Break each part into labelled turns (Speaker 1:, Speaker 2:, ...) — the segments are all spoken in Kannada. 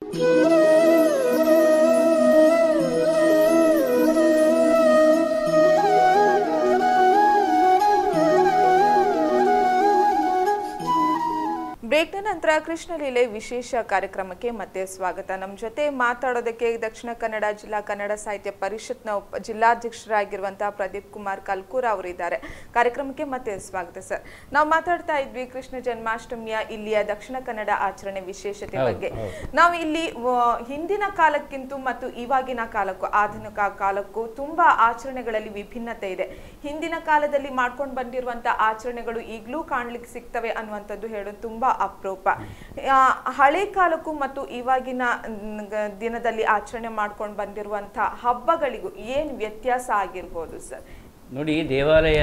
Speaker 1: ಬ್ರೇಕ್ನ ನಂತರ ಕೃಷ್ಣಲೀಲೆ ವಿಶೇಷ ಕಾರ್ಯಕ್ರಮಕ್ಕೆ ಮತ್ತೆ ಸ್ವಾಗತ ನಮ್ಮ ಜೊತೆ ಮಾತಾಡೋದಕ್ಕೆ ದಕ್ಷಿಣ ಕನ್ನಡ ಜಿಲ್ಲಾ ಕನ್ನಡ ಸಾಹಿತ್ಯ ಪರಿಷತ್ನ ಉಪ ಜಿಲ್ಲಾಧ್ಯಕ್ಷರಾಗಿರುವಂತಹ ಪ್ರದೀಪ್ ಕುಮಾರ್ ಕಲ್ಕೂರ ಅವರು ಇದ್ದಾರೆ ಕಾರ್ಯಕ್ರಮಕ್ಕೆ ಮತ್ತೆ ಸ್ವಾಗತ ಸರ್ ನಾವು ಮಾತಾಡ್ತಾ ಇದ್ವಿ ಕೃಷ್ಣ ಜನ್ಮಾಷ್ಟಮಿಯ ಇಲ್ಲಿಯ ದಕ್ಷಿಣ ಕನ್ನಡ ಆಚರಣೆ ವಿಶೇಷತೆ
Speaker 2: ಹೌದು,
Speaker 1: ಬಗ್ಗೆ
Speaker 2: ಹೌದು.
Speaker 1: ನಾವು ಇಲ್ಲಿ ವ- ಹಿಂದಿನ ಕಾಲಕ್ಕಿಂತ ಮತ್ತು ಇವಾಗಿನ ಕಾಲಕ್ಕೂ ಆಧುನಿಕ ಕಾಲಕ್ಕೂ ತುಂಬಾ ಆಚರಣೆಗಳಲ್ಲಿ ವಿಭಿನ್ನತೆ ಇದೆ ಹಿಂದಿನ ಕಾಲದಲ್ಲಿ ಮಾಡ್ಕೊಂಡು ಬಂದಿರುವಂತ ಆಚರಣೆಗಳು ಈಗಲೂ ಕಾಣ್ಲಿಕ್ಕೆ ಸಿಗ್ತವೆ ಅನ್ನುವಂಥದ್ದು ಹೇಳೋದು ತುಂಬಾ ಅಪರೂಪ ಆ, ಹಳೆ ಕಾಲಕ್ಕೂ ಮತ್ತು ಇವಾಗಿನ ಮ್, ಗ- ದಿನದಲ್ಲಿ ಆಚರಣೆ ಮಾಡ್ಕೊಂಡು ಬಂದಿರುವಂತ ಹಬ್ಬಗಳಿಗೂ ಏನ್ ವ್ಯತ್ಯಾಸ ಆಗಿರ್ಬೋದು ಸರ್
Speaker 2: ನೋಡಿ ದೇವಾಲಯ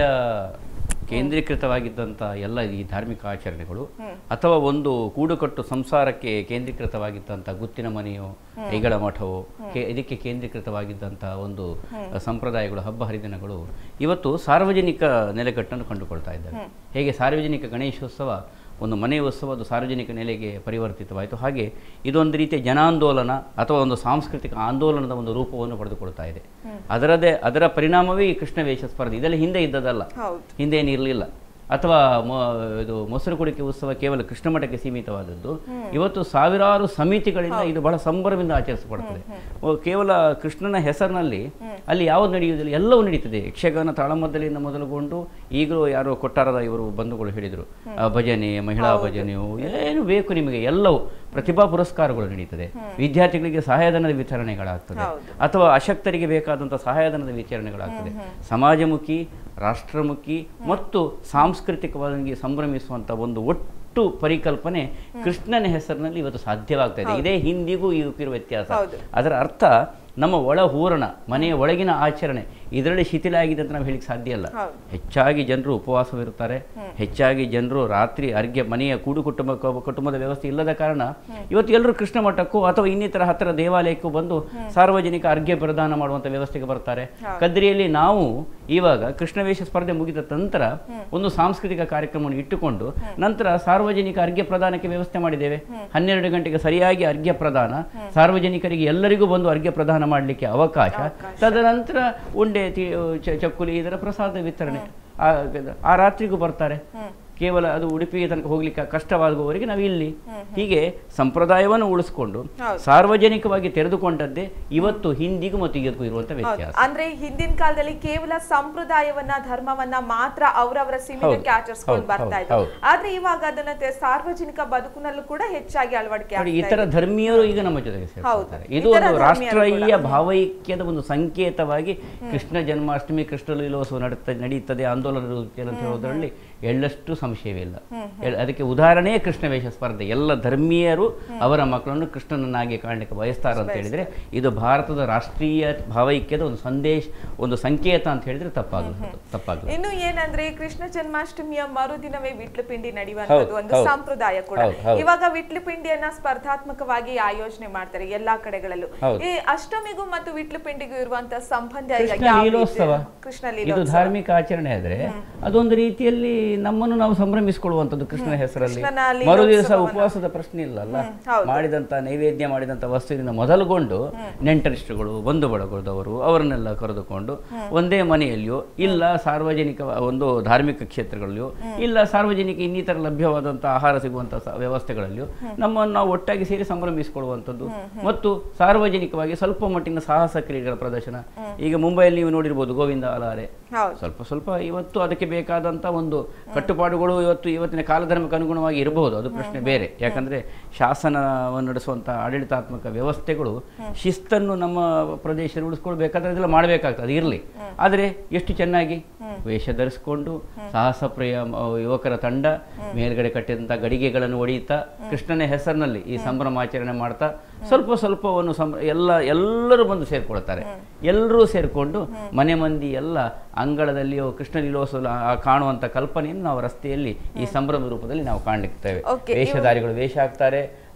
Speaker 2: ಕೇಂದ್ರೀಕೃತವಾಗಿದ್ದಂಥ ಎಲ್ಲ ಈ ಧಾರ್ಮಿಕ ಆಚರಣೆಗಳು ಅಥವಾ ಒಂದು ಕೂಡುಕಟ್ಟು ಸಂಸಾರಕ್ಕೆ ಕೇಂದ್ರೀಕೃತವಾಗಿದ್ದಂಥ ಗುತ್ತಿನ ಮನೆಯೋ ಐಗಳ ಮಠವೋ ಕೇ- ಇದಕ್ಕೆ ಕೇಂದ್ರೀಕೃತವಾಗಿದ್ದಂಥ ಒಂದು ಸಂಪ್ರದಾಯಗಳು ಹಬ್ಬ ಹರಿದಿನಗಳು ಇವತ್ತು ಸಾರ್ವಜನಿಕ ನೆಲೆಗಟ್ಟನ್ನು ಕಂಡುಕೊಳ್ತಾ ಇದ್ದಾರೆ ಹೇಗೆ ಸಾರ್ವಜನಿಕ ಗಣೇಶೋತ್ಸವ ಒಂದು ಮನೆ ಉತ್ಸವ ಅದು ಸಾರ್ವಜನಿಕ ನೆಲೆಗೆ ಪರಿವರ್ತಿತವಾಯಿತು ಹಾಗೆ ಇದೊಂದು ರೀತಿಯ ಜನಾಂದೋಲನ ಅಥವಾ ಒಂದು ಸಾಂಸ್ಕೃತಿಕ ಆಂದೋಲನದ ಒಂದು ರೂಪವನ್ನು ಪಡೆದುಕೊಳ್ತಾ ಇದೆ ಅದರದೇ ಅದರ ಪರಿಣಾಮವೇ ಈ ಕೃಷ್ಣ ವೇಷ ಸ್ಪರ್ಧೆ ಇದೆಲ್ಲ ಹಿಂದೆ ಇದ್ದದಲ್ಲ
Speaker 1: ಹೌದು
Speaker 2: ಹಿಂದೆ ಏನಿರಲಿಲ್ಲ ಅಥವಾ ಮೊ- ಇದು ಮೊಸರು ಕುಡಿಕೆ ಉತ್ಸವ ಕೇವಲ ಕೃಷ್ಣ ಮಠಕ್ಕೆ ಸೀಮಿತವಾದದ್ದು ಇವತ್ತು ಸಾವಿರಾರು ಸಮಿತಿಗಳಿಂದ ಇದು ಬಹಳ ಸಂಭ್ರಮದಿಂದ ಆಚರಿಸಲ್ಪಡ್ತದೆ ಓ, ಕೇವಲ ಕೃಷ್ಣನ ಹೆಸರಿನಲ್ಲಿ ಅಲ್ಲಿ ಯಾವುದು ನಡೆಯುವುದಿಲ್ಲ ಎಲ್ಲವೂ ನಡೀತದೆ ಯಕ್ಷಗಾನ ತಾಳಮದ್ದಲೆಯಿಂದ ಮೊದಲುಗೊಂಡು ಈಗಲೂ ಯಾರೋ ಕೊಟ್ಟಾರದ ಇವರು ಬಂಧುಗಳು ಹೇಳಿದರು ಆ, ಭಜನೆ ಮಹಿಳಾ ಭಜನೆಯು ಏನು ಬೇಕು ನಿಮಗೆ ಎಲ್ಲವೂ ಪ್ರತಿಭಾ ಪುರಸ್ಕಾರಗಳು ನಡೀತದೆ ವಿದ್ಯಾರ್ಥಿಗಳಿಗೆ ಸಹಾಯಧನದ ವಿತರಣೆಗಳಾಗ್ತದೆ
Speaker 1: ಹೌದು.
Speaker 2: ಅಥವಾ ಅಶಕ್ತರಿಗೆ ಬೇಕಾದಂಥ ಸಹಾಯಧನದ ವಿತರಣೆಗಳಾಗ್ತದೆ ಸಮಾಜಮುಖಿ ರಾಷ್ಟ್ರಮುಖಿ ಮತ್ತು ಸಾಂಸ್ಕೃತಿಕವಾಗಿ ಸಂಭ್ರಮಿಸುವಂಥ ಒಂದು ಒಟ್ಟು ಪರಿಕಲ್ಪನೆ ಕೃಷ್ಣನ ಹೆಸರಿನಲ್ಲಿ ಇವತ್ತು ಸಾಧ್ಯವಾಗ್ತಾ ಇದೆ ಇದೇ ಹಿಂದಿಗೂ ಇದಕ್ಕಿರುವ ವ್ಯತ್ಯಾಸ
Speaker 1: ಹೌದು.
Speaker 2: ಅದರ ಅರ್ಥ ನಮ್ಮ ಒಳ ಹೂರಣ ಮನೆಯ ಒಳಗಿನ ಆಚರಣೆ ಇದರಲ್ಲಿ ಶಿಥಿಲ ಆಗಿದೆ ಅಂತ ನಾವು ಹೇಳಿಕ್ಕೆ ಸಾಧ್ಯ ಇಲ್ಲ
Speaker 1: ಹೌದು.
Speaker 2: ಹೆಚ್ಚಾಗಿ ಜನರು ಉಪವಾಸವಿರುತ್ತಾರೆ ಹೆಚ್ಚಾಗಿ ಜನರು ರಾತ್ರಿ ಅರ್ಘ್ಯ ಮನೆಯ ಕೂಡು ಕುಟುಂಬ ಕುಟುಂಬದ ವ್ಯವಸ್ಥೆ ಇಲ್ಲದ ಕಾರಣ ಇವತ್ತು ಎಲ್ಲರೂ ಕೃಷ್ಣ ಮಠಕ್ಕೂ ಅಥವಾ ಇನ್ನಿತರ ಹತ್ತಿರ ದೇವಾಲಯಕ್ಕೂ ಬಂದು ಸಾರ್ವಜನಿಕ ಅರ್ಘ್ಯ ಪ್ರದಾನ ಮಾಡುವಂಥ ವ್ಯವಸ್ಥೆಗೆ ಬರ್ತಾರೆ ಕದ್ರಿಯಲ್ಲಿ ನಾವು ಇವಾಗ ಕೃಷ್ಣವೇಷ ಸ್ಪರ್ಧೆ ಮುಗಿದ ನಂತರ ಒಂದು ಸಾಂಸ್ಕೃತಿಕ ಕಾರ್ಯಕ್ರಮವನ್ನು ಇಟ್ಟುಕೊಂಡು ನಂತರ ಸಾರ್ವಜನಿಕ ಅರ್ಘ್ಯ ಪ್ರದಾನಕ್ಕೆ ವ್ಯವಸ್ಥೆ ಮಾಡಿದ್ದೇವೆ ಹನ್ನೆರಡು ಗಂಟೆಗೆ ಸರಿಯಾಗಿ ಅರ್ಘ್ಯ ಪ್ರದಾನ ಸಾರ್ವಜನಿಕರಿಗೆ ಎಲ್ಲರಿಗೂ ಬಂದು ಅರ್ಘ್ಯ ಪ್ರದಾನ ಮಾಡಲಿಕ್ಕೆ ಅವಕಾಶ ತದನಂತರ ಉಂಡೆ ತಿ- ಚ- ಚಕ್ಕುಲಿ ಇದರ ಪ್ರಸಾದ ವಿತರಣೆ ಆ ಆ ರಾತ್ರಿಗೂ ಬರ್ತಾರೆ ಕೇವಲ ಅದು ಉಡುಪಿಗೆ ತನಕ ಹೋಗ್ಲಿಕ್ಕೆ ಕಷ್ಟವಾಗುವವರೆಗೆ ನಾವು ಇಲ್ಲಿ ಹೀಗೆ ಸಂಪ್ರದಾಯವನ್ನು ಉಳಿಸ್ಕೊಂಡು
Speaker 1: ಹೌದು.
Speaker 2: ಸಾರ್ವಜನಿಕವಾಗಿ ತೆರೆದುಕೊಂಡದ್ದೇ ಇವತ್ತು ಹಿಂದಿಗೂ ಮತ್ತು ಈಗಕ್ಕೂ ಇರುವಂತ
Speaker 1: ಹೌದು.
Speaker 2: ವ್ಯತ್ಯಾಸ
Speaker 1: ಅಂದ್ರೆ ಹಿಂದಿನ ಕಾಲದಲ್ಲಿ ಕೇವಲ ಸಂಪ್ರದಾಯವನ್ನ ಧರ್ಮವನ್ನ ಮಾತ್ರ ಅವರವರ ಸೀಮಿತಕ್ಕೆ
Speaker 2: ಹೌದು.
Speaker 1: ಆಚರಿಸ್ಕೊಂಡು
Speaker 2: ಹೌದು,
Speaker 1: ಬರ್ತಾ
Speaker 2: ಹೌದು,
Speaker 1: ಇದ್ರು
Speaker 2: ಹೌದು.
Speaker 1: ಆದ್ರೆ ಇವಾಗ ಅದನ್ನ ತೆ- ಸಾರ್ವಜನಿಕ ಬದುಕಿನಲ್ಲೂ ಕೂಡ ಹೆಚ್ಚಾಗಿ ಅಳವಡಿಕೆ
Speaker 2: ನೋಡಿ
Speaker 1: ಆಗ್ತಾ
Speaker 2: ಇತರ
Speaker 1: ಇದೆ.
Speaker 2: ಧರ್ಮೀಯರು ಈಗ ನಮ್ಮ ಜೊತೆಗೆ
Speaker 1: ಹೌದು.
Speaker 2: ಸೇರ್ಕೊಳ್ತಾರೆ ಇದು
Speaker 1: ಇತರ
Speaker 2: ಒಂದು
Speaker 1: ಧರ್ಮೀಯರು
Speaker 2: ರಾಷ್ಟ್ರೀಯ
Speaker 1: ಕೂಡ.
Speaker 2: ಭಾವೈಕ್ಯದ ಒಂದು ಸಂಕೇತವಾಗಿ ಕೃಷ್ಣ ಜನ್ಮಾಷ್ಟಮಿ ಕೃಷ್ಣ ಲೀಲೋತ್ಸವ ನಡೀತ ನಡೀತದೆ ಆಂದೋಲನ ಇರುತ್ತದೆ ಅಂತ ಹೇಳೋದ್ರಲ್ಲಿ ಎಳ್ಳಷ್ಟು ಸಂಶಯವಿಲ್ಲ ಎಳ್- ಅದಕ್ಕೆ ಉದಾಹರಣೆ ಕೃಷ್ಣ ವೇಷ ಸ್ಪರ್ಧೆ ಎಲ್ಲ ಧರ್ಮೀಯರು ಅವರ ಮಕ್ಕಳನ್ನು ಕೃಷ್ಣನನ್ನಾಗಿ ಕಾಣಲಿಕ್ಕೆ ಬಯಸ್ತಾರೆ ಅಂತ ಹೇಳಿದ್ರೆ ಇದು ಭಾರತದ ರಾಷ್ಟ್ರೀಯ ಭಾವೈಕ್ಯದ ಒಂದು ಸಂದೇಶ ಒಂದು ಸಂಕೇತ ಅಂತ ಹೇಳಿದ್ರೆ ತಪ್ಪಾಗಲ್ಲ ತಪ್ಪಾಗಲ್ಲ
Speaker 1: ಇನ್ನು ಏನಂದ್ರೆ ಕೃಷ್ಣ ಜನ್ಮಾಷ್ಟಮಿಯ ಮರುದಿನವೇ ವಿಟ್ಲಪಿಂಡಿ ನಡೆಯುವಂತದ್ದು
Speaker 2: ಹೌದು,
Speaker 1: ಒಂದು
Speaker 2: ಹೌದು.
Speaker 1: ಸಂಪ್ರದಾಯ ಕೂಡ
Speaker 2: ಹೌದು, ಹೌದು.
Speaker 1: ಇವಾಗ ವಿಟ್ಲಪಿಂಡಿಯನ್ನ ಸ್ಪರ್ಧಾತ್ಮಕವಾಗಿ ಆಯೋಜನೆ ಮಾಡ್ತಾರೆ ಎಲ್ಲಾ ಕಡೆಗಳಲ್ಲೂ
Speaker 2: ಹೌದು.
Speaker 1: ಈ ಅಷ್ಟಮಿಗೂ ಮತ್ತು ವಿಟ್ಲಪಿಂಡಿಗೂ ಇರುವಂತ ಸಂಬಂಧ
Speaker 2: ಕೃಷ್ಣ
Speaker 1: ಯಾವ ರೀತಿ?
Speaker 2: ಲೀಲೋತ್ಸವ
Speaker 1: ಕೃಷ್ಣ
Speaker 2: ಇದು
Speaker 1: ಲೀಲೋತ್ಸವ
Speaker 2: ಧಾರ್ಮಿಕ ಆಚರಣೆ ಆದ್ರೆ ಅದೊಂದು ರೀತಿಯಲ್ಲಿ ನಮ್ಮನ್ನು ನಾವು ಸಂಭ್ರಮಿಸಿಕೊಳ್ಳುವಂಥದ್ದು ಕೃಷ್ಣನ ಹೆಸರಲ್ಲಿ
Speaker 1: ಕೃಷ್ಣನ
Speaker 2: ಮರು ದಿವಸ
Speaker 1: ಲೀಲೋತ್ಸವವನ್ನ.
Speaker 2: ಉಪವಾಸದ ಪ್ರಶ್ನೆ ಇಲ್ಲ ಅಲ್ಲ
Speaker 1: ಹೌದು.
Speaker 2: ಮಾಡಿದಂತ ನೈವೇದ್ಯ ಮಾಡಿದಂತ ವಸ್ತುವಿನಿಂದ ಮೊದಲುಗೊಂಡು ನೆಂಟರಿಷ್ಟಗಳು ಬಂಧು ಬಳಗದವರು ಅವರನ್ನೆಲ್ಲ ಕರೆದುಕೊಂಡು ಒಂದೇ ಮನೆಯಲ್ಲಿಯೋ ಇಲ್ಲ ಸಾರ್ವಜನಿಕ ಒಂದು ಧಾರ್ಮಿಕ ಕ್ಷೇತ್ರಗಳಲ್ಲಿಯೋ ಇಲ್ಲ ಸಾರ್ವಜನಿಕ ಇನ್ನಿತರ ಲಭ್ಯವಾದಂತಹ ಆಹಾರ ಸಿಗುವಂತಹ ಸ- ವ್ಯವಸ್ಥೆಗಳಲ್ಲಿಯೋ ನಮ್ಮನ್ನು ನಾವು ಒಟ್ಟಾಗಿ ಸೇರಿ ಸಂಭ್ರಮಿಸಿಕೊಳ್ಳುವಂಥದ್ದು ಮತ್ತು ಸಾರ್ವಜನಿಕವಾಗಿ ಸ್ವಲ್ಪ ಮಟ್ಟಿನ ಸಾಹಸ ಕ್ರೀಡೆಗಳ ಪ್ರದರ್ಶನ ಈಗ ಮುಂಬೈಯಲ್ಲಿ ನೀವು ನೋಡಿರ್ಬೋದು ಗೋವಿಂದ ಅಲಾರೆ
Speaker 1: ಹೌದು
Speaker 2: ಸ್ವಲ್ಪ ಸ್ವಲ್ಪ ಇವತ್ತು ಅದಕ್ಕೆ ಬೇಕಾದಂಥ ಒಂದು ಕಟ್ಟುಪಾಡುಗಳು ಇವತ್ತು ಇವತ್ತಿನ ಕಾಲಧರ್ಮಕ್ಕೆ ಅನುಗುಣವಾಗಿ ಇರಬಹುದು ಅದು ಪ್ರಶ್ನೆ ಬೇರೆ ಯಾಕಂದ್ರೆ ಶಾಸನವನ್ನು ನಡೆಸುವಂಥ ಆಡಳಿತಾತ್ಮಕ ವ್ಯವಸ್ಥೆಗಳು ಶಿಸ್ತನ್ನು ನಮ್ಮ ಪ್ರದೇಶದಲ್ಲಿ ಉಳಿಸ್ಕೊಳ್ಬೇಕಾದ್ರೆ ಅದೆಲ್ಲ ಮಾಡಬೇಕಾಗ್ತದೆ ಅದು ಇರಲಿ ಆದರೆ ಎಷ್ಟು ಚೆನ್ನಾಗಿ ವೇಷ ಧರಿಸಿಕೊಂಡು ಸಾಹಸಪ್ರಿಯ ಮ- ಯುವಕರ ತಂಡ ಮೇಲ್ಗಡೆ ಕಟ್ಟಿದಂಥ ಗಡಿಗೆಗಳನ್ನು ಒಡೆಯುತ್ತಾ ಕೃಷ್ಣನ ಹೆಸರಿನಲ್ಲಿ ಈ ಸಂಭ್ರಮಾಚರಣೆ ಮಾಡ್ತಾ ಸ್ವಲ್ಪ ಸ್ವಲ್ಪವನ್ನು ಸಂಭ್ರ ಎಲ್ಲ ಎಲ್ಲರೂ ಬಂದು ಸೇರ್ಕೊಳ್ತಾರೆ ಎಲ್ಲರೂ ಸೇರಿಕೊಂಡು ಮನೆ ಮಂದಿ ಎಲ್ಲ ಅಂಗಳದಲ್ಲಿಯೋ ಕೃಷ್ಣ ಲೀಲೋತ್ಸವ ಆ ಕಾಣುವಂಥ ಕಲ್ಪನೆಯನ್ನು ನಾವು ರಸ್ತೆಯಲ್ಲಿ ಈ ಸಂಭ್ರಮ ರೂಪದಲ್ಲಿ ನಾವು ಕಾಣ್ಲಿಕ್ತೇವೆ
Speaker 1: Okay,
Speaker 2: ವೇಷಧಾರಿಗಳು ವೇಷ ಹಾಕ್ತಾರೆ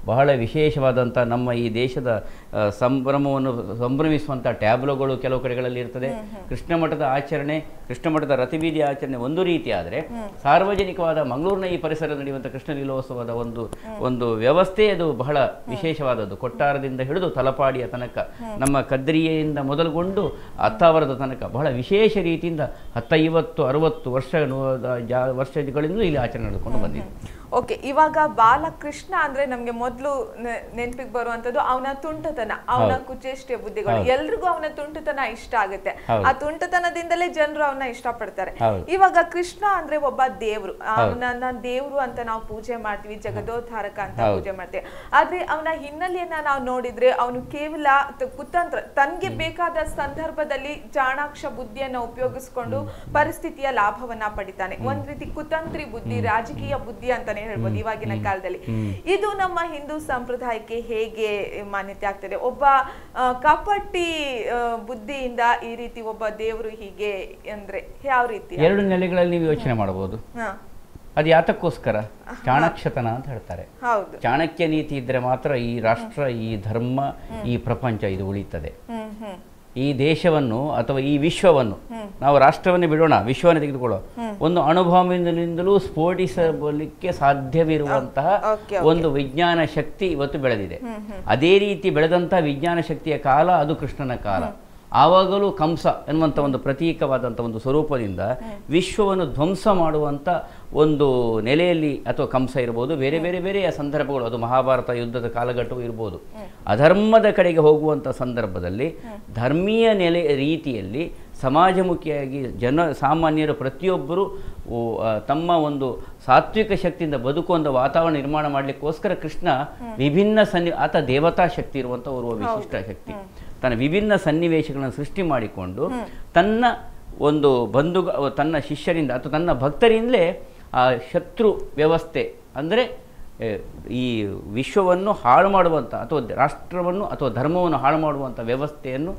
Speaker 2: ಬಹಳ ವಿಶೇಷವಾದಂಥ ನಮ್ಮ ಈ ದೇಶದ ಆ, ಸಂಭ್ರಮವನ್ನು ಸಂಭ್ರಮಿಸುವಂಥ ಟ್ಯಾಬ್ಲೋಗಳು ಕೆಲವು ಕಡೆಗಳಲ್ಲಿ ಇರ್ತದೆ ಕೃಷ್ಣ ಮಠದ ಆಚರಣೆ ಕೃಷ್ಣ ಮಠದ ರಥಬೀದಿ ಆಚರಣೆ ಒಂದು ರೀತಿ ಆದರೆ ಸಾರ್ವಜನಿಕವಾದ ಮಂಗಳೂರಿನ ಈ ಪರಿಸರ ನಡೆಯುವಂಥ ಕೃಷ್ಣ ಲೀಲೋತ್ಸವದ ಒಂದು ಒಂದು ವ್ಯವಸ್ಥೆ ಅದು ಬಹಳ ವಿಶೇಷವಾದದ್ದು ಕೊಟ್ಟಾರದಿಂದ ಹಿಡಿದು ತಲಪಾಡಿಯ ತನಕ ನಮ್ಮ ಕದ್ರಿಯೆಯಿಂದ ಮೊದಲುಗೊಂಡು ಅತ್ತಾವರದ ತನಕ ಬಹಳ ವಿಶೇಷ ರೀತಿಯಿಂದ ಹತ್ತೈವತ್ತು ಅರವತ್ತು ವರ್ಷ ನೂ- ಜಾ- ವರ್ಷಗಳಿಂದಲೂ ಇಲ್ಲಿ ಆಚರಣೆ ನಡೆದುಕೊಂಡು ಬಂದಿದೆ
Speaker 1: ಓಕೆ ಇವಾಗ ಬಾಲಕೃಷ್ಣ ಅಂದ್ರೆ ನಮ್ಗೆ ಮೊದಲು ನೆನಪಿಗೆ ಬರುವಂತದ್ದು ಅವನ ತುಂಟತನ ಅವನ
Speaker 2: ಹೌದು.
Speaker 1: ಕುಚೇಷ್ಟೆ ಬುದ್ಧಿಗಳು
Speaker 2: ಹೌದು.
Speaker 1: ಎಲ್ರಿಗೂ ಅವನ ತುಂಟತನ ಇಷ್ಟ ಆಗುತ್ತೆ
Speaker 2: ಹೌದು.
Speaker 1: ಆ ತುಂಟತನದಿಂದಲೇ ಜನರು ಅವನ ಇಷ್ಟಪಡ್ತಾರೆ
Speaker 2: ಹೌದು.
Speaker 1: ಇವಾಗ ಕೃಷ್ಣ ಅಂದ್ರೆ ಒಬ್ಬ ದೇವ್ರು ಅವನನ್ನ ದೇವ್ರು ಅಂತ ನಾವು ಪೂಜೆ ಮಾಡ್ತೀವಿ ಜಗದೋದ್ಧಾರಕ ಅಂತ
Speaker 2: ಹೌದು.
Speaker 1: ಪೂಜೆ ಮಾಡ್ತೀವಿ ಆದ್ರೆ ಅವನ ಹಿನ್ನೆಲೆಯನ್ನ ನಾವು ನೋಡಿದ್ರೆ ಅವನು ಕೇವಲ ತ- ಕುತಂತ್ರ ತನ್ಗೆ ಬೇಕಾದ ಸಂದರ್ಭದಲ್ಲಿ ಚಾಣಾಕ್ಷ ಬುದ್ಧಿಯನ್ನ ಉಪಯೋಗಿಸ್ಕೊಂಡು ಪರಿಸ್ಥಿತಿಯ ಲಾಭವನ್ನ ಪಡಿತಾನೆ ಒಂದ್ ರೀತಿ ಕುತಂತ್ರಿ ಬುದ್ಧಿ ರಾಜಕೀಯ ಬುದ್ಧಿ ಅಂತಾನೆ ಹೇಳ್ಬೋದು ಇವಾಗಿನ ಕಾಲದಲ್ಲಿ ಇದು ನಮ್ಮ ಹಿಂದೂ ಸಂಪ್ರದಾಯಕ್ಕೆ ಹೇಗೆ ಮಾನ್ಯತೆ ಆಗ್ತದೆ ಒಬ್ಬ ಆ, ಕಪಟಿ ಆ, ಬುದ್ಧಿಯಿಂದ ಈ ರೀತಿ ಒಬ್ಬ ದೇವರು ಹೀಗೆ ಅಂದ್ರೆ ಯಾವ ರೀತಿ
Speaker 2: ಎರಡು ನೆಲೆಗಳಲ್ಲಿ ನೀವು ಯೋಚನೆ ಮಾಡಬಹುದು
Speaker 1: ಹಾ
Speaker 2: ಅದು ಯಾತಕ್ಕೋಸ್ಕರ ಚಾಣಕ್ಷತನ ಅಂತ ಹೇಳ್ತಾರೆ
Speaker 1: ಹೌದು
Speaker 2: ಚಾಣಕ್ಯ ನೀತಿ ಇದ್ದರೆ ಮಾತ್ರ ಈ ರಾಷ್ಟ್ರ ಈ ಧರ್ಮ ಈ ಪ್ರಪಂಚ ಇದು ಉಳಿತದೆ
Speaker 1: ಹ್ಮ್ ಹ್ಮ್
Speaker 2: ಈ ದೇಶವನ್ನು ಅಥವಾ ಈ ವಿಶ್ವವನ್ನು ನಾವು ರಾಷ್ಟ್ರವನ್ನೇ ಬಿಡೋಣ ವಿಶ್ವವನ್ನು ತೆಗೆದುಕೊಳ್ಳೋ ಒಂದು ಅನುಭವದಿಂದಲೂ ಸ್ಫೋಟಿಸಲಿಕ್ಕೆ ಸಾಧ್ಯವಿರುವಂತಹ
Speaker 1: ಓಕೆ,
Speaker 2: ಒಂದು ವಿಜ್ಞಾನ ಶಕ್ತಿ ಇವತ್ತು ಬೆಳೆದಿದೆ ಅದೇ ರೀತಿ ಬೆಳೆದಂಥ ವಿಜ್ಞಾನ ಶಕ್ತಿಯ ಕಾಲ ಅದು ಕೃಷ್ಣನ ಕಾಲ ಆವಾಗಲೂ ಕಂಸ ಎನ್ನುವಂಥ ಒಂದು ಪ್ರತೀಕವಾದಂಥ ಒಂದು ಸ್ವರೂಪದಿಂದ ವಿಶ್ವವನ್ನು ಧ್ವಂಸ ಮಾಡುವಂಥ ಒಂದು ನೆಲೆಯಲ್ಲಿ ಅಥವಾ ಕಂಸ ಇರ್ಬೋದು ಬೇರೆ ಬೇರೆ ಬೇರೆಯ ಸಂದರ್ಭಗಳು ಅದು ಮಹಾಭಾರತ ಯುದ್ಧದ ಕಾಲಘಟ್ಟವೂ ಇರ್ಬೋದು ಅಧರ್ಮದ ಕಡೆಗೆ ಹೋಗುವಂಥ ಸಂದರ್ಭದಲ್ಲಿ ಧರ್ಮೀಯ ನೆಲೆ ರೀತಿಯಲ್ಲಿ ಸಮಾಜಮುಖಿಯಾಗಿ ಜನ ಸಾಮಾನ್ಯರು ಪ್ರತಿಯೊಬ್ಬರು ಓ, ಆ, ತಮ್ಮ ಒಂದು ಸಾತ್ವಿಕ ಶಕ್ತಿಯಿಂದ ಬದುಕುವಂಥ ವಾತಾವರಣ ನಿರ್ಮಾಣ ಮಾಡಲಿಕ್ಕೋಸ್ಕರ ಕೃಷ್ಣ ವಿಭಿನ್ನ ಸನ್ನಿ ಆತ ದೇವತಾ ಶಕ್ತಿ ಇರುವಂಥ ಓರ್ವ ವಿಶಿಷ್ಟ ಶಕ್ತಿ ತನ್ನ ವಿಭಿನ್ನ ಸನ್ನಿವೇಶಗಳನ್ನು ಸೃಷ್ಟಿ ಮಾಡಿಕೊಂಡು ತನ್ನ ಒಂದು ಬಂಧು ತನ್ನ ಶಿಷ್ಯರಿಂದ ಅಥವಾ ತನ್ನ ಭಕ್ತರಿಂದಲೇ ಆ ಶತ್ರು ವ್ಯವಸ್ಥೆ ಅಂದರೆ ಎ, ಈ ವಿಶ್ವವನ್ನು ಹಾಳು ಮಾಡುವಂಥ ಅಥವಾ ರಾಷ್ಟ್ರವನ್ನು ಅಥವಾ ಧರ್ಮವನ್ನು ಹಾಳು ಮಾಡುವಂಥ ವ್ಯವಸ್ಥೆಯನ್ನು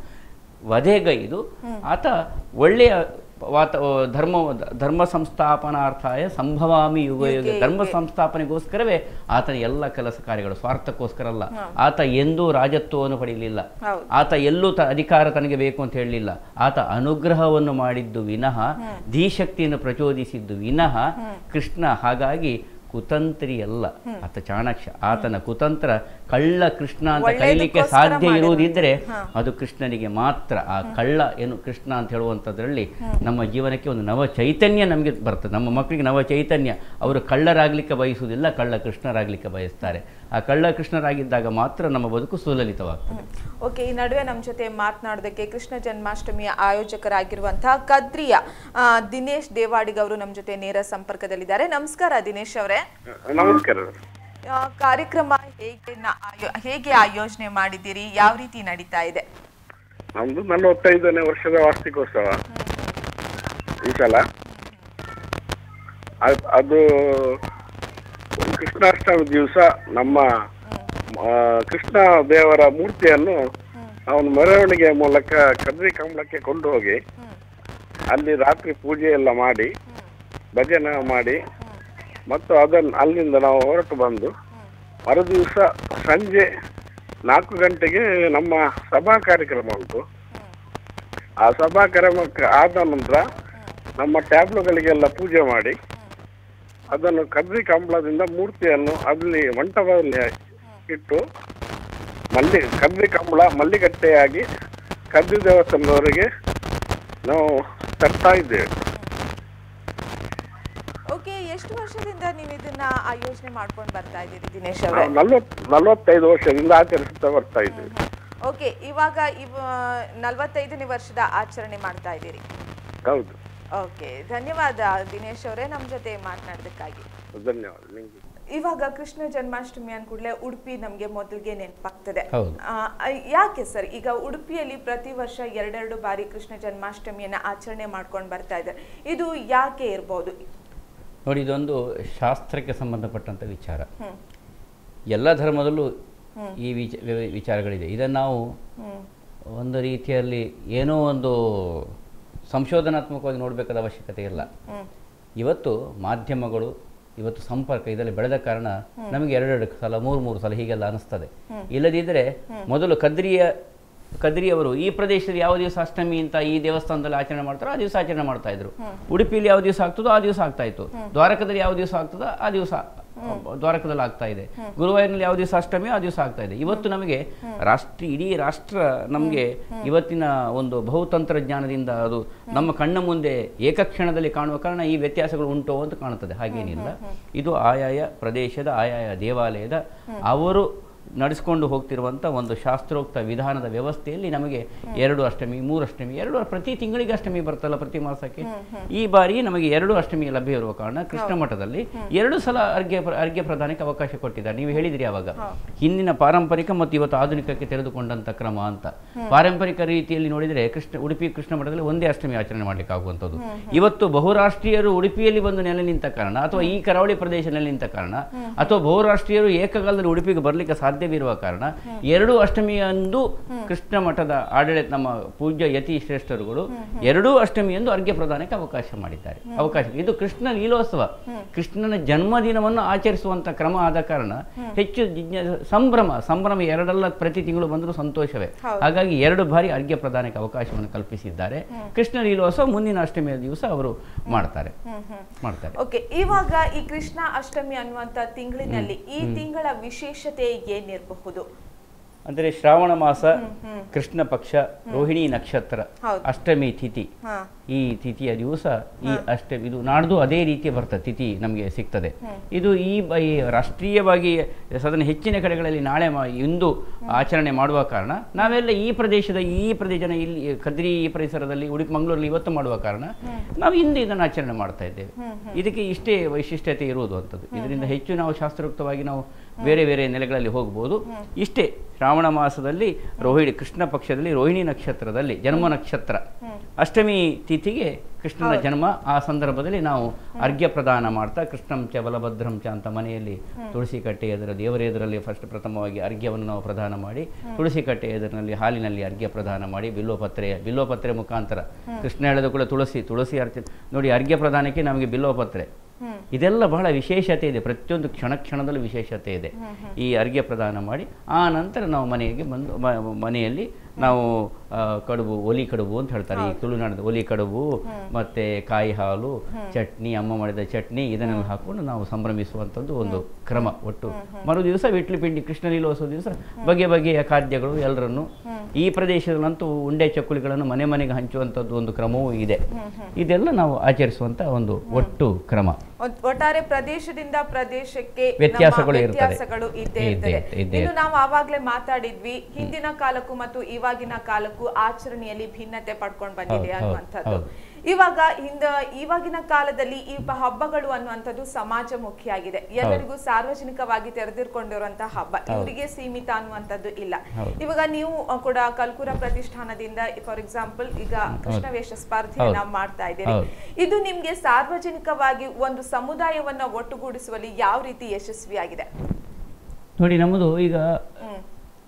Speaker 2: ವಧೆಗೈದು ಆತ ಒಳ್ಳೆಯ ವಾತ ಧರ್ಮ ಧರ್ಮ ಸಂಸ್ಥಾಪನಾರ್ಥಾಯ ಸಂಭವಾಮಿ ಯುಗ ಯುಗ ಧರ್ಮ ಸಂಸ್ಥಾಪನೆಗೋಸ್ಕರವೇ ಆತನ ಎಲ್ಲ ಕೆಲಸ ಕಾರ್ಯಗಳು ಸ್ವಾರ್ಥಕ್ಕೋಸ್ಕರ ಅಲ್ಲ ಆತ ಎಂದೂ ರಾಜತ್ವವನ್ನು ಪಡೆಯಲಿಲ್ಲ
Speaker 1: ಹೌದು.
Speaker 2: ಆತ ಎಲ್ಲೂ ತ ಅಧಿಕಾರ ತನಗೆ ಬೇಕು ಅಂತ ಹೇಳಲಿಲ್ಲ ಆತ ಅನುಗ್ರಹವನ್ನು ಮಾಡಿದ್ದು ವಿನಃ ಧೀಶಕ್ತಿಯನ್ನು ಪ್ರಚೋದಿಸಿದ್ದು ವಿನಃ ಕೃಷ್ಣ ಹಾಗಾಗಿ ಕುತಂತ್ರಿ ಅಲ್ಲ ಆತ ಚಾಣಾಕ್ಷ ಆತನ ಕುತಂತ್ರ ಕಳ್ಳ ಕೃಷ್ಣ ಅಂತ ಕರೀಲಿಕ್ಕೆ
Speaker 1: ಒಳ್ಳೆಯದಕ್ಕೋಸ್ಕರ
Speaker 2: ಸಾಧ್ಯ ಇರುವುದಿದ್ರೆ
Speaker 1: ಹಾ.
Speaker 2: ಅದು ಕೃಷ್ಣನಿಗೆ ಮಾತ್ರ ಆ ಕಳ್ಳ ಏನು ಕೃಷ್ಣ ಅಂತ ಹೇಳುವಂಥದ್ರಲ್ಲಿ ನಮ್ಮ ಜೀವನಕ್ಕೆ ಒಂದು ನವ ಚೈತನ್ಯ ನಮಗೆ ಬರ್ತದೆ ನಮ್ಮ ಮಕ್ಕಳಿಗೆ ನವ ಚೈತನ್ಯ ಅವರು ಕಳ್ಳರಾಗಲಿಕ್ಕೆ ಬಯಸುವುದಿಲ್ಲ ಕಳ್ಳ ಕೃಷ್ಣರಾಗಲಿಕ್ಕೆ ಬಯಸ್ತಾರೆ ಆ ಕಳ್ಳ ಕೃಷ್ಣರಾಗಿದ್ದಾಗ ಮಾತ್ರ ನಮ್ಮ ಬದುಕು ಸುಲಲಿತವಾಗ್ತದೆ
Speaker 1: ಓಕೆ ಈ ನಡುವೆ ನಮ್ಮ ಜೊತೆ ಮಾತನಾಡೋದಕ್ಕೆ ಕೃಷ್ಣ ಜನ್ಮಾಷ್ಟಮಿಯ ಆಯೋಜಕರಾಗಿರುವಂತಹ ಕದ್ರಿಯ ಆ, ದಿನೇಶ್ ದೇವಾಡಿಗ್ ಅವರು ನಮ್ಮ ಜೊತೆ ನೇರ ಸಂಪರ್ಕದಲ್ಲಿದ್ದಾರೆ ನಮಸ್ಕಾರ ದಿನೇಶ್ ಅವರೇ
Speaker 3: ನಮಸ್ಕಾರ
Speaker 1: ಆ, ಕಾರ್ಯಕ್ರಮ ಹೇಗೆ ನ- ಆಯೋ- ಹೇಗೆ ಆಯೋಜನೆ ಮಾಡಿದ್ದೀರಿ ಯಾವ ರೀತಿ ನಡೀತಾ ಇದೆ
Speaker 3: ನಮ್ದು ನಲವತ್ತೈದನೇ ವರ್ಷದ ವಾರ್ಷಿಕೋತ್ಸವ ಈ ಸಲ ಅದ್- ಅದು ಕೃಷ್ಣಾಷ್ಟಮಿ ದಿವಸ ನಮ್ಮ ಆ, ಕೃಷ್ಣ ದೇವರ ಮೂರ್ತಿಯನ್ನು ಅವನು ಮೆರವಣಿಗೆಯ ಮೂಲಕ ಕದ್ರಿ ಕಂಬಳಕ್ಕೆ ಕೊಂಡು ಹೋಗಿ ಅಲ್ಲಿ ರಾತ್ರಿ ಪೂಜೆ ಎಲ್ಲ ಮಾಡಿ ಭಜನೆ ಮಾಡಿ ಮತ್ತು ಅದನ್ನು ಅಲ್ಲಿಂದ ನಾವು ಹೊರಟು ಬಂದು ಮರುದಿವಸ ಸಂಜೆ ನಾಲ್ಕು ಗಂಟೆಗೆ ನಮ್ಮ ಸಭಾ ಕಾರ್ಯಕ್ರಮ ಉಂಟು ಆ ಸಭಾ ಕಾರ್ಯಕ್ರಮಕ್ಕೆ ಆದ ನಂತರ ನಮ್ಮ ಟ್ಯಾಬ್ಲುಗಳಿಗೆಲ್ಲ ಪೂಜೆ ಮಾಡಿ ಅದನ್ನು ಕದ್ರಿ ಕಂಬಳದಿಂದ ಮೂರ್ತಿಯನ್ನು ಅಲ್ಲಿ ಮಂಟಪದಲ್ಲಿ ಇಟ್ಟು ಮಲ್ಲಿ ಕದ್ರಿ ಕಂಬಳ ಮಲ್ಲಿಗಟ್ಟೆಯಾಗಿ ಕದ್ರಿ ದೇವಸ್ಥಾನದವರೆಗೆ ನಾವು ತರ್ತಾ ಇದ್ದೇವೆ
Speaker 1: ಓಕೆ ಎಷ್ಟು ವರ್ಷದಿಂದ ನೀವು ಇದನ್ನ ಆಯೋಜನೆ ಮಾಡ್ಕೊಂಡು ಬರ್ತಾ ಇದ್ದೀರಿ ದಿನೇಶ್ ಅವರೇ
Speaker 3: ನಾವು ನಲ್ವತ್ ನಲವತ್ತೈದು ವರ್ಷದಿಂದ ಆಚರಿಸುತ್ತಾ ಬರ್ತಾ ಇದ್ದೇವೆ
Speaker 1: ಓಕೆ ಇವಾಗ ಇವ ನಲವತ್ತೈದನೇ ವರ್ಷದ ಆಚರಣೆ ಮಾಡ್ತಾ ಇದ್ದೀರಿ
Speaker 3: ಹೌದು
Speaker 1: ಓಕೆ ಧನ್ಯವಾದ ದಿನೇಶ್ ಅವರೇ ನಮ್ಮ ಜೊತೆ ಮಾತನಾಡೋದಕ್ಕಾಗಿ
Speaker 3: ಧನ್ಯವಾದ ನಿಮಗೆ
Speaker 1: ಇವಾಗ ಕೃಷ್ಣ ಜನ್ಮಾಷ್ಟಮಿ ಅಂದ ಕೂಡಲೇ ಉಡುಪಿ ನಮಗೆ ಮೊದಲಿಗೆ ನೆನಪಾಗ್ತದೆ
Speaker 2: ಹೌದು.
Speaker 1: ಆ, ಯಾಕೆ ಸರ್ ಈಗ ಉಡುಪಿಯಲ್ಲಿ ಪ್ರತಿ ವರ್ಷ ಎರಡೆರಡು ಬಾರಿ ಕೃಷ್ಣ ಜನ್ಮಾಷ್ಟಮಿಯನ್ನ ಆಚರಣೆ ಮಾಡ್ಕೊಂಡು ಬರ್ತಾ ಇದ್ದಾರೆ ಇದು ಯಾಕೆ ಇರ್ಬೋದು
Speaker 2: ನೋಡಿ ಇದೊಂದು ಶಾಸ್ತ್ರಕ್ಕೆ ಸಂಬಂಧಪಟ್ಟಂಥ ವಿಚಾರ
Speaker 1: ಹ್ಮ್
Speaker 2: ಎಲ್ಲ ಧರ್ಮದಲ್ಲೂ ಈ ವಿಚ ವಿ- ವಿಚಾರಗಳಿದೆ ಇದನ್ನು ನಾವು
Speaker 1: ಹ್ಮ್
Speaker 2: ಒಂದು ರೀತಿಯಲ್ಲಿ ಏನೋ ಒಂದು ಸಂಶೋಧನಾತ್ಮಕವಾಗಿ ನೋಡಬೇಕಾದ ಅವಶ್ಯಕತೆ ಇಲ್ಲ
Speaker 1: ಹ್ಮ್
Speaker 2: ಇವತ್ತು ಮಾಧ್ಯಮಗಳು ಇವತ್ತು ಸಂಪರ್ಕ ಇದರಲ್ಲಿ ಬೆಳೆದ ಕಾರಣ ನಮಗೆ ಎರಡೆರಡು ಸಲ ಮೂರು ಮೂರು ಸಲ ಹೀಗೆಲ್ಲ ಅನಿಸ್ತದೆ ಇಲ್ಲದಿದ್ದರೆ ಮೊದಲು ಕದ್ರಿಯ ಕದ್ರಿಯವರು ಈ ಪ್ರದೇಶದಲ್ಲಿ ಯಾವ ದಿವಸ ಅಷ್ಟಮಿ ಅಂತ ಈ ದೇವಸ್ಥಾನದಲ್ಲಿ ಆಚರಣೆ ಮಾಡ್ತಾರೋ ಆ ದಿವಸ ಆಚರಣೆ ಮಾಡ್ತಾ ಇದ್ರು ಉಡುಪಿಯಲ್ಲಿ ಯಾವ ದಿವಸ ಆಗ್ತದೋ ಆ ದಿವಸ ಆಗ್ತಾ ಇತ್ತು ದ್ವಾರಕದಲ್ಲಿ ಯಾವ ದಿವಸ ಆಗ್ತದೋ ಆ ದಿವಸ ದ್ವಾರಕದಲ್ಲಿ ಆಗ್ತಾ ಇದೆ ಗುರುವಾಯೂರಿನಲ್ಲಿ ಯಾವ ದಿವಸ ಅಷ್ಟಮಿ ಆ ದಿವಸ ಆಗ್ತಾ ಇದೆ ಇವತ್ತು ನಮಗೆ ರಾಷ್ಟ್ರ ಇಡೀ ರಾಷ್ಟ್ರ ನಮಗೆ ಇವತ್ತಿನ ಒಂದು ಬಹುತಂತ್ರಜ್ಞಾನದಿಂದ ಅದು ನಮ್ಮ ಕಣ್ಣ ಮುಂದೆ ಏಕಕ್ಷಣದಲ್ಲಿ ಕಾಣುವ ಕಾರಣ ಈ ವ್ಯತ್ಯಾಸಗಳು ಉಂಟು ಅಂತ ಕಾಣುತ್ತದೆ ಹಾಗೇನಿಲ್ಲ ಇದು ಆಯಾಯ ಪ್ರದೇಶದ ಆಯಾಯ ದೇವಾಲಯದ ಅವರು ನಡೆಸ್ಕೊಂಡು ಹೋಗ್ತಿರುವಂಥ ಒಂದು ಶಾಸ್ತ್ರೋಕ್ತ ವಿಧಾನದ ವ್ಯವಸ್ಥೆಯಲ್ಲಿ ನಮಗೆ ಎರಡು ಅಷ್ಟಮಿ ಮೂರು ಅಷ್ಟಮಿ ಎರಡು ಪ್ರತಿ ತಿಂಗಳಿಗೆ ಅಷ್ಟಮಿ ಬರ್ತಲ್ಲ ಪ್ರತಿ ಮಾಸಕ್ಕೆ ಈ ಬಾರಿ ನಮಗೆ ಎರಡು ಅಷ್ಟಮಿ ಲಭ್ಯ ಇರುವ ಕಾರಣ ಕೃಷ್ಣ ಮಠದಲ್ಲಿ ಎರಡು ಸಲ ಅರ್ಘ್ಯ ಪ್ರ- ಅರ್ಘ್ಯ ಪ್ರದಾನಕ್ಕೆ ಅವಕಾಶ ಕೊಟ್ಟಿದ್ದಾರೆ ನೀವು ಹೇಳಿದ್ರಿ ಅವಾಗ ಹಿಂದಿನ ಪಾರಂಪರಿಕ ಮತ್ತು ಇವತ್ತು ಆಧುನಿಕಕ್ಕೆ ತೆರೆದುಕೊಂಡಂತ ಕ್ರಮ ಅಂತ ಪಾರಂಪರಿಕ ರೀತಿಯಲ್ಲಿ ನೋಡಿದರೆ ಕೃಷ್ಣ ಉಡುಪಿ ಕೃಷ್ಣ ಮಠದಲ್ಲಿ ಒಂದೇ ಅಷ್ಟಮಿ ಆಚರಣೆ ಮಾಡ್ಲಿಕ್ಕೆ ಆಗುವಂಥದ್ದು ಇವತ್ತು ಬಹುರಾಷ್ಟ್ರೀಯರು ಉಡುಪಿಯಲ್ಲಿ ಬಂದು ನೆಲೆ ನಿಂತ ಕಾರಣ ಅಥವಾ ಈ ಕರಾವಳಿ ಪ್ರದೇಶ ನೆಲೆ ನಿಂತ ಕಾರಣ ಅಥವಾ ಬಹುರಾಷ್ಟ್ರೀಯರು ಏಕಕಾಲದಲ್ಲಿ ಉಡುಪಿಗೆ ಬರಲಿಕ್ಕೆ ಸಾಧ್ಯವಿರುವ ಕಾರಣ ಎರಡು ಅಷ್ಟಮಿಯಂದು ಕೃಷ್ಣ ಮಠದ ಆಡಳಿತ ನಮ್ಮ ಪೂಜ್ಯ ಯತಿ ಶ್ರೇಷ್ಠರುಗಳು ಎರಡೂ ಅಷ್ಟಮಿಯಂದು ಅರ್ಘ್ಯ ಪ್ರದಾನಕ್ಕೆ ಅವಕಾಶ ಮಾಡಿದ್ದಾರೆ ಅವಕಾಶ ಇದು ಕೃಷ್ಣ ಲೀಲೋತ್ಸವ ಕೃಷ್ಣನ ಜನ್ಮದಿನವನ್ನು ಆಚರಿಸುವಂತ ಕ್ರಮ ಆದ ಕಾರಣ ಹೆಚ್ಚು ಜಿಜ್ಞಾಸ ಸಂಭ್ರಮ ಸಂಭ್ರಮ ಎರಡಲ್ಲ ಪ್ರತಿ ತಿಂಗಳು ಬಂದರೂ ಸಂತೋಷವೇ ಹಾಗಾಗಿ ಎರಡು ಬಾರಿ ಅರ್ಘ್ಯ ಪ್ರದಾನಕ್ಕೆ ಅವಕಾಶವನ್ನು ಕಲ್ಪಿಸಿದ್ದಾರೆ ಕೃಷ್ಣ ಲೀಲೋತ್ಸವ ಮುಂದಿನ ಅಷ್ಟಮಿಯ ದಿವಸ ಅವರು ಮಾಡ್ತಾರೆ ಮಾಡ್ತಾರೆ
Speaker 1: ಓಕೆ ಇವಾಗ ಈ ಕೃಷ್ಣ ಅಷ್ಟಮಿ ಅನ್ನುವಂತ ತಿಂಗಳಿನಲ್ಲಿ ಈ ತಿಂಗಳ ವಿಶೇಷತೆ ಏನಿರಬಹುದು
Speaker 2: ಅಂದರೆ ಶ್ರಾವಣ ಮಾಸ ಕೃಷ್ಣ ಪಕ್ಷ ರೋಹಿಣಿ ನಕ್ಷತ್ರ
Speaker 1: ಹೌದು.
Speaker 2: ಅಷ್ಟಮಿ ತಿಥಿ
Speaker 1: ಹಾ
Speaker 2: ಈ ತಿಥಿಯ ದಿವಸ ಈ ಅಷ್ಟಮಿ ಇದು ನಾಡ್ದು ಅದೇ ರೀತಿ ಬರ್ತದೆ ತಿಥಿ ನಮಗೆ ಸಿಗ್ತದೆ ಇದು ಈ ಬ- ಈ ರಾಷ್ಟ್ರೀಯವಾಗಿ ಸಾಧಾರಣ ಹೆಚ್ಚಿನ ಕಡೆಗಳಲ್ಲಿ ನಾಳೆ ಮಾ- ಇಂದು ಆಚರಣೆ ಮಾಡುವ ಕಾರಣ ನಾವೆಲ್ಲ ಈ ಪ್ರದೇಶದ ಈ ಪ್ರದೇಶನ ಇಲ್ಲಿ ಕದ್ರಿ ಈ ಪರಿಸರದಲ್ಲಿ ಉಡುಪಿ ಮಂಗಳೂರಲ್ಲಿ ಇವತ್ತು ಮಾಡುವ ಕಾರಣ ನಾವು ಇಂದು ಇದನ್ನು ಆಚರಣೆ ಮಾಡ್ತಾ ಇದ್ದೇವೆ ಇದಕ್ಕೆ ಇಷ್ಟೇ ವೈಶಿಷ್ಟ್ಯತೆ ಇರುವುದು ಅಂತದ್ದು ಇದರಿಂದ ಹೆಚ್ಚು ನಾವು ಶಾಸ್ತ್ರೋಕ್ತವಾಗಿ ನಾವು ಬೇರೆ ಬೇರೆ ನೆಲೆಗಳಲ್ಲಿ ಹೋಗ್ಬೋದು ಇಷ್ಟೇ ಶ್ರಾವಣ ಮಾಸದಲ್ಲಿ ರೋಹಿಣಿ ಕೃಷ್ಣ ಪಕ್ಷದಲ್ಲಿ ರೋಹಿಣಿ ನಕ್ಷತ್ರದಲ್ಲಿ ಜನ್ಮ ನಕ್ಷತ್ರ ಅಷ್ಟಮಿ ತಿಥಿಗೆ ಕೃಷ್ಣನ ಜನ್ಮ ಆ ಸಂದರ್ಭದಲ್ಲಿ ನಾವು ಅರ್ಘ್ಯ ಪ್ರದಾನ ಮಾಡ್ತಾ ಕೃಷ್ಣಂ ಚ ಬಲಭದ್ರಂ ಚ ಅಂತ ಮನೆಯಲ್ಲಿ ತುಳಸಿ ಕಟ್ಟೆ ಎದುರ ದೇವರ ಎದುರಲ್ಲಿ ಫಸ್ಟ್ ಪ್ರಥಮವಾಗಿ ಅರ್ಘ್ಯವನ್ನು ನಾವು ಪ್ರದಾನ ಮಾಡಿ ತುಳಸಿ ಕಟ್ಟೆ ಎದುರಿನಲ್ಲಿ ಹಾಲಿನಲ್ಲಿ ಅರ್ಘ್ಯ ಪ್ರದಾನ ಮಾಡಿ ಬಿಲ್ಲೋಪತ್ರೆ ಬಿಲ್ಲೋಪತ್ರೆ ಮುಖಾಂತರ ಕೃಷ್ಣ ಹೇಳಿದ ಕೂಡ ತುಳಸಿ ತುಳಸಿ ಅರ್ಚನೆ ನೋಡಿ ಅರ್ಘ್ಯ ಪ್ರದಾನಕ್ಕೆ ನಮಗೆ ಬಿಲ್ಲೋಪತ್ರೆ ಇದೆಲ್ಲ ಬಹಳ ವಿಶೇಷತೆ ಇದೆ ಪ್ರತಿಯೊಂದು ಕ್ಷಣ ಕ್ಷಣದಲ್ಲೂ ವಿಶೇಷತೆ ಇದೆ ಈ ಅರ್ಘ್ಯ ಪ್ರದಾನ ಮಾಡಿ ಆ ನಂತರ ನಾವು ಮನೆಗೆ ಬಂದು ಮ- ಮನೆಯಲ್ಲಿ ನಾವು ಆ, ಕಡುಬು ಒಲಿ ಕಡುಬು ಅಂತ ಹೇಳ್ತಾರೆ ಈ ತುಳುನಾಡದ ಒಲಿ ಕಡುಬು ಮತ್ತೆ ಕಾಯಿ ಹಾಲು ಚಟ್ನಿ ಅಮ್ಮ ಮಾಡಿದ ಚಟ್ನಿ ಇದನ್ನೆಲ್ಲ ಹಾಕೊಂಡು ನಾವು ಸಂಭ್ರಮಿಸುವಂಥದ್ದು ಒಂದು ಕ್ರಮ ಒಟ್ಟು ಮರು ದಿವಸ ವಿಟ್ಲು ಪಿಂಡಿ ಕೃಷ್ಣ ಲೀಲೋತ್ಸವ ದಿವಸ ಬಗೆ ಬಗೆಯ ಖಾದ್ಯಗಳು ಎಲ್ಲರನ್ನು ಈ ಪ್ರದೇಶದಲ್ಲಂತೂ ಉಂಡೆ ಚಕ್ಕುಲಿಗಳನ್ನು ಮನೆ ಮನೆಗೆ ಹಂಚುವಂಥದ್ದು ಒಂದು ಕ್ರಮವೂ ಇದೆ ಇದೆಲ್ಲ ನಾವು ಆಚರಿಸುವಂಥ ಒಂದು ಒಟ್ಟು ಕ್ರಮ
Speaker 1: ಒಟ್- ಒಟ್ಟಾರೆ ಪ್ರದೇಶದಿಂದ ಪ್ರದೇಶಕ್ಕೆ ನಮ್ಮ
Speaker 2: ವ್ಯತ್ಯಾಸಗಳು ಇರ್ತದೆ.
Speaker 1: ವ್ಯತ್ಯಾಸಗಳು ಇದ್ದೇ
Speaker 2: ಇದ್ದೇ
Speaker 1: ಇರ್ತದೆ
Speaker 2: ಇದ್ದೇ
Speaker 1: ಇನ್ನು ನಾವು ಆವಾಗ್ಲೇ ಮಾತಾಡಿದ್ವಿ ಹಿಂದಿನ ಕಾಲಕ್ಕೂ ಮತ್ತು ಇವಾಗಿನ ಕಾಲಕ್ಕೂ ಆಚರಣೆಯಲ್ಲಿ ಭಿನ್ನತೆ ಪಡ್ಕೊಂಡು ಬಂದಿದೆ
Speaker 2: ಹೌದು,
Speaker 1: ಅನ್ನುವಂಥದ್ದು
Speaker 2: ಹೌದು.
Speaker 1: ಇವಾಗ ಹಿಂದ ಇವಾಗಿನ ಕಾಲದಲ್ಲಿ ಈ ಬ- ಹಬ್ಬಗಳು ಅನ್ನುವಂಥದ್ದು ಸಮಾಜಮುಖಿಯಾಗಿದೆ ಎಲ್ಲರಿಗೂ ಸಾರ್ವಜನಿಕವಾಗಿ ತೆರೆದಿರ್ಕೊಂಡಿರುವಂತಹ ಹಬ್ಬ ಇವರಿಗೆ ಸೀಮಿತ ಅನ್ನುವಂಥದ್ದು ಇಲ್ಲ
Speaker 2: ಹೌದು.
Speaker 1: ಇವಾಗ ನೀವು ಅ, ಕೂಡ ಕಲ್ಕುರ ಪ್ರತಿಷ್ಠಾನದಿಂದ ಫಾರ್ ಎಕ್ಸಾಂಪಲ್ ಈಗ ಕೃಷ್ಣವೇಷ ಸ್ಪರ್ಧೆಯನ್ನ
Speaker 2: ಹೌದು.
Speaker 1: ಮಾಡ್ತಾ ಇದ್ದೀರಿ
Speaker 2: ಹೌದು.
Speaker 1: ಇದು ನಿಮ್ಗೆ ಸಾರ್ವಜನಿಕವಾಗಿ ಒಂದು ಸಮುದಾಯವನ್ನ ಒಟ್ಟುಗೂಡಿಸುವಲ್ಲಿ ಯಾವ ರೀತಿ ಯಶಸ್ವಿಯಾಗಿದೆ
Speaker 2: ನೋಡಿ ನಮ್ಮದು ಈಗ
Speaker 1: ಹ್ಮ್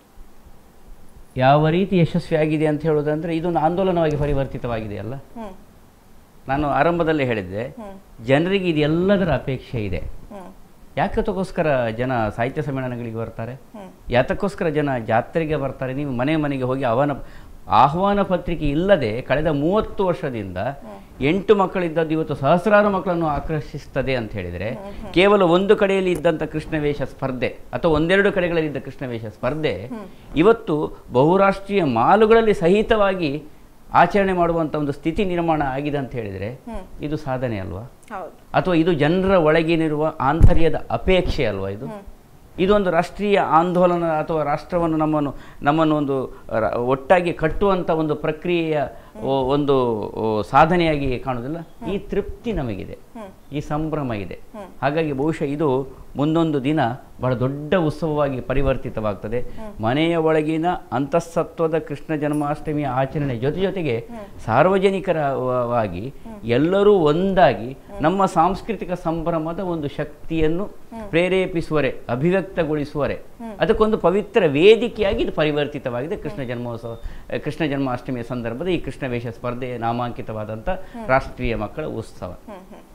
Speaker 2: ಯಾವ ರೀತಿ ಯಶಸ್ವಿಯಾಗಿದೆ ಅಂತ ಹೇಳೋದಂದ್ರೆ ಇದೊಂದು ಆಂದೋಲನವಾಗಿ ಪರಿವರ್ತಿತವಾಗಿದೆ ಅಲ್ಲ
Speaker 1: ಹ್ಮ್
Speaker 2: ನಾನು ಆರಂಭದಲ್ಲೇ ಹೇಳಿದ್ದೆ ಜನರಿಗೆ ಇದೆಲ್ಲದರ ಅಪೇಕ್ಷೆ ಇದೆ
Speaker 1: ಹ್ಮ್
Speaker 2: ಯಾಕತಕ್ಕೋಸ್ಕರ ಜನ ಸಾಹಿತ್ಯ ಸಮ್ಮೇಳನಗಳಿಗೆ ಬರ್ತಾರೆ
Speaker 1: ಹ್ಮ್.
Speaker 2: ಯಾತಕ್ಕೋಸ್ಕರ ಜನ ಜಾತ್ರೆಗೆ ಬರ್ತಾರೆ ನೀವು ಮನೆ ಮನೆಗೆ ಹೋಗಿ ಅವನ ಆಹ್ವಾನ ಪತ್ರಿಕೆ ಇಲ್ಲದೆ ಕಳೆದ ಮೂವತ್ತು ವರ್ಷದಿಂದ ಎಂಟು ಮಕ್ಕಳಿದ್ದದ್ದು ಇವತ್ತು ಸಹಸ್ರಾರು ಮಕ್ಕಳನ್ನು ಆಕರ್ಷಿಸ್ತದೆ ಅಂತ ಹೇಳಿದರೆ ಕೇವಲ ಒಂದು ಕಡೆಯಲ್ಲಿ ಇದ್ದಂಥ ಕೃಷ್ಣವೇಷ ಸ್ಪರ್ಧೆ ಅಥವಾ ಒಂದೆರಡು ಕಡೆಗಳಲ್ಲಿ ಇದ್ದ ಕೃಷ್ಣವೇಷ ಸ್ಪರ್ಧೆ ಇವತ್ತು ಬಹುರಾಷ್ಟ್ರೀಯ ಮಾಲುಗಳಲ್ಲಿ ಸಹಿತವಾಗಿ ಆಚರಣೆ ಮಾಡುವಂಥ ಒಂದು ಸ್ಥಿತಿ ನಿರ್ಮಾಣ ಆಗಿದೆ ಅಂತ ಹೇಳಿದರೆ ಇದು ಸಾಧನೆ ಅಲ್ವಾ
Speaker 1: ಹೌದು
Speaker 2: ಅಥವಾ ಇದು ಜನರ ಒಳಗಿನಿರುವ ಆಂತರ್ಯದ ಅಪೇಕ್ಷೆ ಅಲ್ವಾ ಇದು ಇದೊಂದು ರಾಷ್ಟ್ರೀಯ ಆಂದೋಲನ ಅಥವಾ ರಾಷ್ಟ್ರವನ್ನು ನಮ್ಮನ್ನು ನಮ್ಮನ್ನು ಒಂದು ರ- ಒಟ್ಟಾಗಿ ಕಟ್ಟುವಂಥ ಒಂದು ಪ್ರಕ್ರಿಯೆಯ ಒ- ಒಂದು ಒ, ಸಾಧನೆಯಾಗಿ ಕಾಣುವುದಿಲ್ಲ ಈ ತೃಪ್ತಿ ನಮಗಿದೆ ಈ ಸಂಭ್ರಮ ಇದೆ ಹಾಗಾಗಿ ಬಹುಶಃ ಇದು ಮುಂದೊಂದು ದಿನ ಬಹಳ ದೊಡ್ಡ ಉತ್ಸವವಾಗಿ ಪರಿವರ್ತಿತವಾಗ್ತದೆ ಮನೆಯ ಒಳಗಿನ ಅಂತಃಸತ್ವದ ಕೃಷ್ಣ ಜನ್ಮಾಷ್ಟಮಿಯ ಆಚರಣೆ ಜೊತೆ ಜೊತೆಗೆ ಸಾರ್ವಜನಿಕರವಾಗಿ ಎಲ್ಲರೂ ಒಂದಾಗಿ ನಮ್ಮ ಸಾಂಸ್ಕೃತಿಕ ಸಂಭ್ರಮದ ಒಂದು ಶಕ್ತಿಯನ್ನು ಪ್ರೇರೇಪಿಸುವರೆ ಅಭಿವ್ಯಕ್ತಗೊಳಿಸುವರೆ ಅದಕ್ಕೊಂದು ಪವಿತ್ರ ವೇದಿಕೆಯಾಗಿ ಇದು ಪರಿವರ್ತಿತವಾಗಿದೆ ಕೃಷ್ಣ ಜನ್ಮೋತ್ಸವ ಅಹ್, ಕೃಷ್ಣ ಜನ್ಮಾಷ್ಟಮಿಯ ಸಂದರ್ಭದ ಈ ಕೃಷ್ಣ ವೇಷ ಸ್ಪರ್ಧೆ ನಾಮಾಂಕಿತವಾದಂಥ ರಾಷ್ಟ್ರೀಯ ಮಕ್ಕಳ ಉತ್ಸವ
Speaker 1: ಹ್ಮ್ ಹ್ಮ್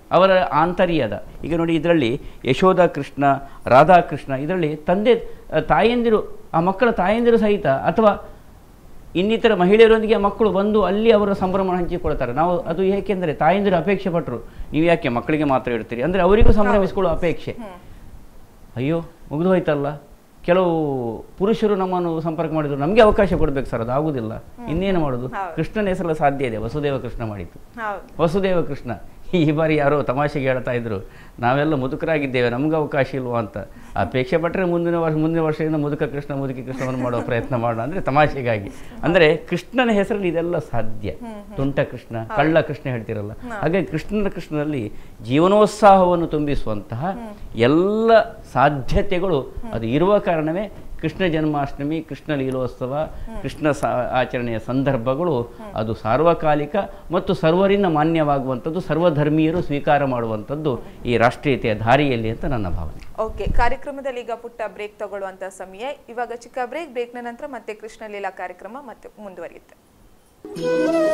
Speaker 2: ಅವರ ಆಂತರ್ಯದ ಈಗ ನೋಡಿ ಇದರಲ್ಲಿ ಯಶೋಧ ಕೃಷ್ಣ ರಾಧಾಕೃಷ್ಣ ಇದರಲ್ಲಿ ತಂದೆ ಆ, ತಾಯಂದಿರು ಆ ಮಕ್ಕಳ ತಾಯಂದಿರು ಸಹಿತ ಅಥವಾ ಇನ್ನಿತರ ಮಹಿಳೆಯರೊಂದಿಗೆ ಮಕ್ಕಳು ಬಂದು ಅಲ್ಲಿ ಅವರ ಸಂಭ್ರಮ ಹಂಚಿಕೊಳ್ತಾರೆ ನಾವು ಅದು ಏಕೆಂದರೆ ತಾಯಂದಿರು ಅಪೇಕ್ಷೆ ಪಟ್ಟರು ನೀವು ಯಾಕೆ ಮಕ್ಕಳಿಗೆ ಮಾತ್ರ ಇಡ್ತೀರಿ ಅಂದರೆ ಅವರಿಗೂ ಸಂಭ್ರಮಿಸಿಕೊಳ್ಳುವ ಅಪೇಕ್ಷೆ ಅಯ್ಯೋ ಮುಗಿದು ಹೋಯ್ತಲ್ಲ ಕೆಲವು ಪುರುಷರು ನಮ್ಮನ್ನು ಸಂಪರ್ಕ ಮಾಡಿದ್ರು ನಮಗೆ ಅವಕಾಶ ಕೊಡ್ಬೇಕು ಸರ್ ಅದು ಆಗುದಿಲ್ಲ ಇನ್ನೇನು ಮಾಡೋದು
Speaker 1: ಹೌದು.
Speaker 2: ಕೃಷ್ಣನ ಹೆಸರಲ್ಲಿ ಸಾಧ್ಯ ಇದೆ ವಸುದೇವ ಕೃಷ್ಣ ಮಾಡಿತ್ತು
Speaker 1: ಹೌದು
Speaker 2: ವಸುದೇವ ಕೃಷ್ಣ ಈ ಬಾರಿ ಯಾರೋ ತಮಾಷೆಗೆ ಹೇಳ್ತಾ ಇದ್ರು ನಾವೆಲ್ಲ ಮುದುಕರಾಗಿದ್ದೇವೆ ನಮ್ಗೆ ಅವಕಾಶ ಇಲ್ವಾ ಅಂತ ಅಪೇಕ್ಷೆ ಪಟ್ಟರೆ ಮುಂದಿನ ವರ್ಷ ಮುಂದಿನ ವರ್ಷದಿಂದ ಮುದುಕ ಕೃಷ್ಣ ಮುದುಕಿ ಕೃಷ್ಣವನ್ನು ಮಾಡೋ ಪ್ರಯತ್ನ ಮಾಡೋಣ ಅಂದರೆ ತಮಾಷೆಗಾಗಿ ಅಂದರೆ ಕೃಷ್ಣನ ಹೆಸರಲ್ಲಿ ಇದೆಲ್ಲ ಸಾಧ್ಯ ತುಂಟ ಕೃಷ್ಣ ಕಳ್ಳ ಕೃಷ್ಣ ಹೇಳ್ತಿರಲ್ಲ ಹಾಗೆ ಕೃಷ್ಣನ ಕೃಷ್ಣನಲ್ಲಿ ಜೀವನೋತ್ಸಾಹವನ್ನು ತುಂಬಿಸುವಂತಹ ಎಲ್ಲ ಸಾಧ್ಯತೆಗಳು ಅದು ಇರುವ ಕಾರಣವೇ ಕೃಷ್ಣ ಜನ್ಮಾಷ್ಟಮಿ ಕೃಷ್ಣ ಲೀಲೋತ್ಸವ ಕೃಷ್ಣ ಸಾ ಆಚರಣೆಯ ಸಂದರ್ಭಗಳು ಅದು ಸಾರ್ವಕಾಲಿಕ ಮತ್ತು ಸರ್ವರಿಂದ ಮಾನ್ಯವಾಗುವಂಥದ್ದು ಸರ್ವಧರ್ಮೀಯರು ಸ್ವೀಕಾರ ಮಾಡುವಂಥದ್ದು ಈ ರಾಷ್ಟ್ರೀಯತೆಯ ದಾರಿಯಲ್ಲಿ ಅಂತ ನನ್ನ ಭಾವನೆ
Speaker 1: ಓಕೆ ಕಾರ್ಯಕ್ರಮದಲ್ಲಿ ಈಗ ಪುಟ್ಟ ಬ್ರೇಕ್ ತಗೊಳ್ಳುವಂತ ಸಮಯ ಇವಾಗ ಚಿಕ್ಕ ಬ್ರೇಕ್ ಬ್ರೇಕ್ನ ನಂತರ ಮತ್ತೆ ಕೃಷ್ಣ ಲೀಲಾ ಕಾರ್ಯಕ್ರಮ ಮತ್ತೆ ಮುಂದುವರಿಯುತ್ತೆ